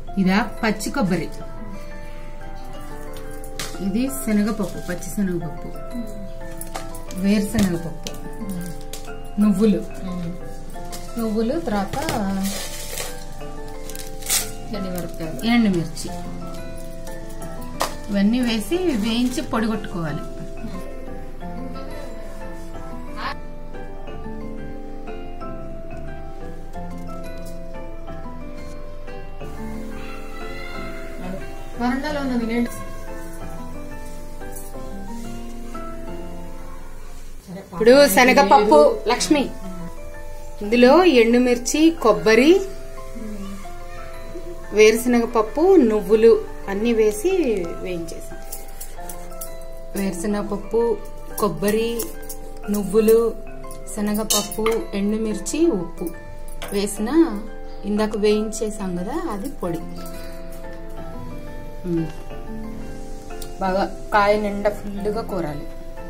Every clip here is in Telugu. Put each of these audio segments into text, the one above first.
ఇదా పచ్చి కొబ్బరి ఇది శనగపప్పు పచ్చి శనగపప్పు వేరుశనగపప్పు నువ్వులు నువ్వులు తర్వాత ఎండుమిరపకాయలు ఎండుమిర్చి ఇవన్నీ వేసి వేయించి పొడి కొట్టుకోవాలి వరండాలో ఉన్నది నేను సరే ఇప్పుడు శనగపప్పు లక్ష్మి ఇందులో ఎండుమిర్చి కొబ్బరి వేరుశనగపప్పు నువ్వులు అన్ని వేసి వేయించేసాం వేరుశనగపప్పు కొబ్బరి నువ్వులు శనగపప్పు ఎండుమిర్చి ఉప్పు వేసిన ఇందాక వేయించేసాం కదా అది పొడి ఉమ్. బాగా కాయ నిండా ఫుల్గా కూరాలి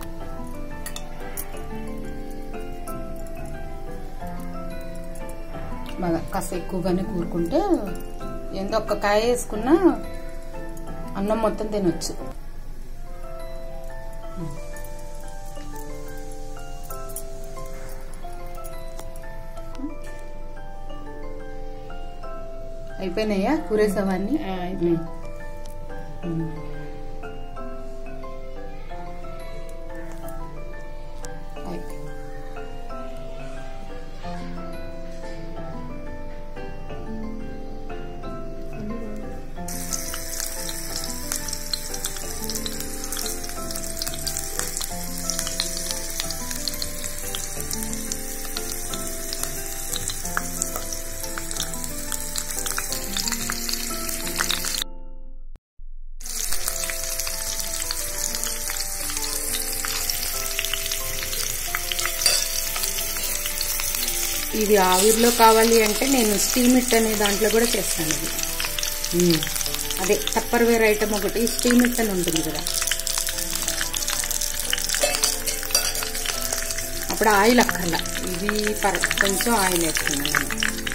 బాగా కాస్త ఎక్కువగానే కూరుకుంటే ఏందో ఒక్క కాయ వేసుకున్నా అన్నం మొత్తం తినొచ్చు అయిపోయినాయా కూరేసావన్నీ అయిపోయింది అయిపోయింది ఇది ఆవిరిలో కావాలి అంటే నేను స్టీమ్ ఇట్ అనే దాంట్లో కూడా చేస్తాను ఇది ఉమ్. అదే టప్పర్ వేర్ ఐటమ్ ఒకటి స్టీమ్ ఇట్ అని ఉంటుంది కదా అప్పుడు ఆయిల్ అక్కర్లా ఇది పర్ కొంచెం ఆయిల్ వేస్తున్నాను నేను